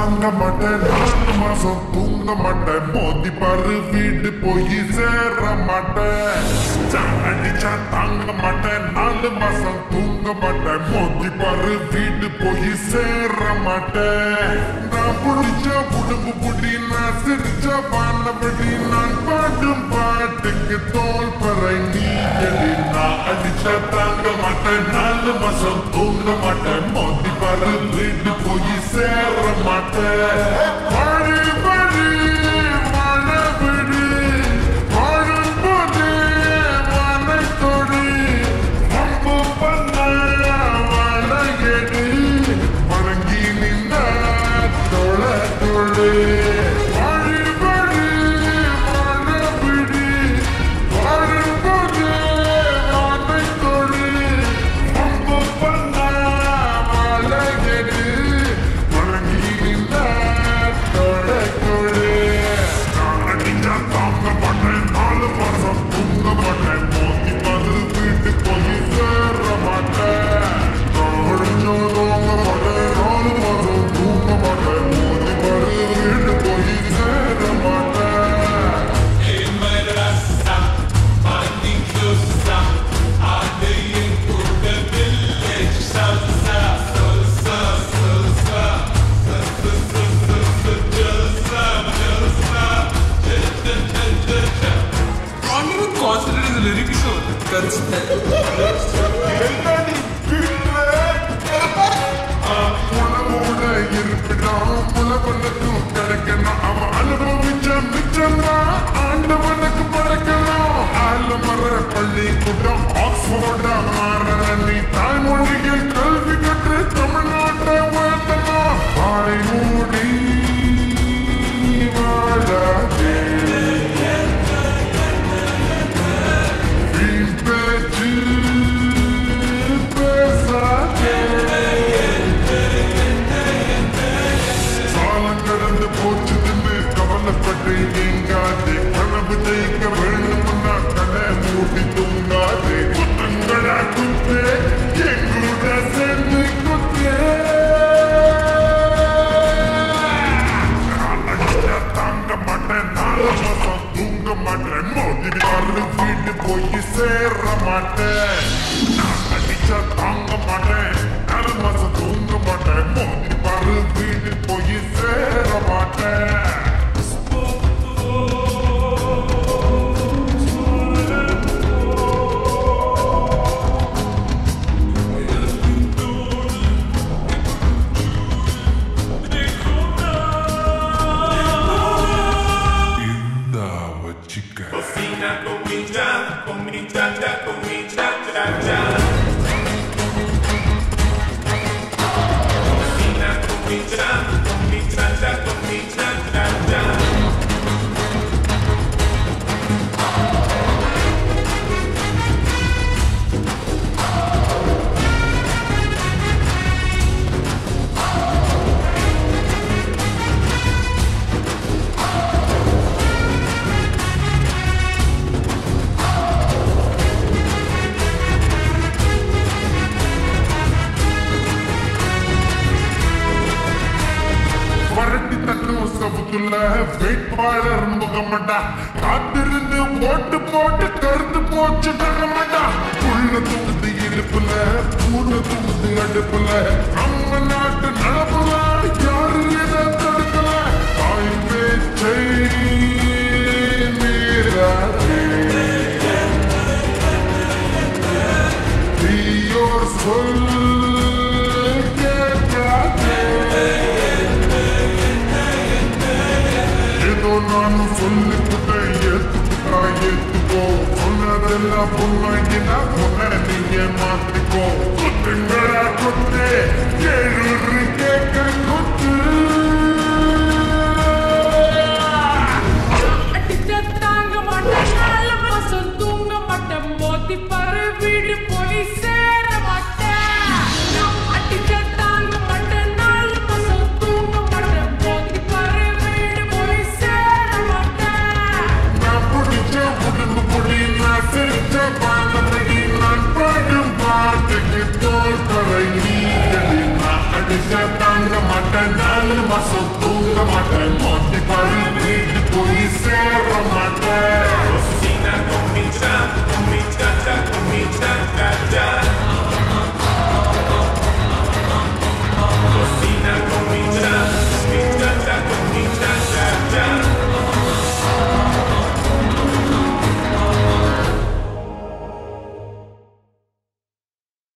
தாங்க மாட்டேன் நாலு மாசம் தூங்க மாட்டேன் மோதி பாரு வீடு போய் சேர மாட்டேன் சான் அடிச்சா தாங்க மாட்டேன் நாலு மாசம் தூங்க மாட்டேன் மோதி பாரு வீடு போய் சேர மாட்டேன் நான் புடிச்ச புடுங்கு புடி நான் சிரிச்ச வானபடி நான் பாடும் பாட்டுக்கு தோல் பறை நீ எடி நான் அடிச்சா தாங்க மாட்டேன் நாலு மாசம் தூங்க மாட்டேன் மோதி பாரு வீடு போய் சேர மாட்டேன் வழி வழி மழை விடு வாழும்போது வானத்தொடி அம்பு பண்ண வளையடி வணங்கி நின்ற தொழ தொழு வழி வழி மழை விடு வாழும்போது வானத்தொடி அம்பு பண்ண வளையடி வணங்கி நின்ற தொழ தொழு நான் அடிச்சா தாங்க மாட்டேன் நாலு மாசம் தூங்க மாட்டேன் மோதி பாரு வீட்டு போய் சேர மாட்டேன் நான் அடிச்சா தாங்க மாட்டேன் நாலு மாசம் தூங்க மாட்டேன் மோதி பாரு வீட்டு போய் சேர மாட்டேன் Can't even concentrate his lyrics on consistent. உணவோட இருப்பிடம் உலகத்தும் கிடைக்கணும் அவன் அனுபவிச்ச மிச்சம்தான் ஆண்டவனுக்கு படைக்கணும் ஆலமர பள்ளிக்கூடம் ஆக்ஸ்போர்ட மாற நீ தாய்மொழியில் கல்வி கற்று தமிழ்நாட்டை உயர்த்தணும் வாய் மூடி வாழாதே வீண் பேச்சு பேசாதே காலம் கடந்து போச்சு தின்னு கவலைப்பட்டு நீங்காதே கனவு ஜெயிக்க வேண்டும்னா கடை மூடி தூங்காதே குத்தங்களா குத்து எங்களோட சேர்ந்து குத்து அடிச்சா தாங்க மாட்டேன் நாலு மாசம் தூங்க மாட்டேன் மோதி பாரு வீட்டு போய் சேர மாட்டேன் நான் அடிச்சா தாங்க மாட்டேன் நாலு மாசம் தூங்க மாட்டேன் மோதி பாரு வீட்டு போய் சேர மாட்டேன் இந்தா வச்சிக்க Cocina con mi cha, con mi cha cha, con mi cha cha cha. Cocina con mi cha, con mi cha cha, con mi cha cha cha. வரட்டி தட்டும் சவுத்துல வேட்பாளர் முகமடா காத்திருந்து ஓட்டு போட்டு கருத்து போச்சு தரமடா உள்ள தூங்குது இடுப்புல பூனை தூங்குது அடுப்புல நம்ம நாட்டு நடப்புல யாரு இதை தடுக்கல தாய் பேச்சை மீறாதே தீயோர் சொல் கேட்காதே ஏதோ நானும் சொல்லிக்கிட்டேன் ஏத்துக்கிட்டா ஏத்துக்கோ சொன்னதெல்லாம் பொண்ணாங்கினா பொண்ண நீங்க மாத்திக்கோ குத்துங்களா குத்து எழுறு கேட்க குத்து அடிச்சா தாங்க மாட்டேன் நாலு மாசம் தூங்க மாட்டேன் மோதி பாரு வீடு போய் சேர மாட்டேன் அடிச்சா தாங்க மாட்டேன் நாலு மாசம் தூங்க மாட்டேன் மோதி பாரு வீடு போய் சேர மாட்டேன் நான் பிடிச்ச புடுங்கு புடி நான் சிரிச்ச பாலபடி நான் பாடும் பாட்டுக்கு தோல் பறை நீ நான் அடிச்ச தாங்க மாட்டேன் மாட்டேன் நாலு மாசம் தூங்க மாட்டேன்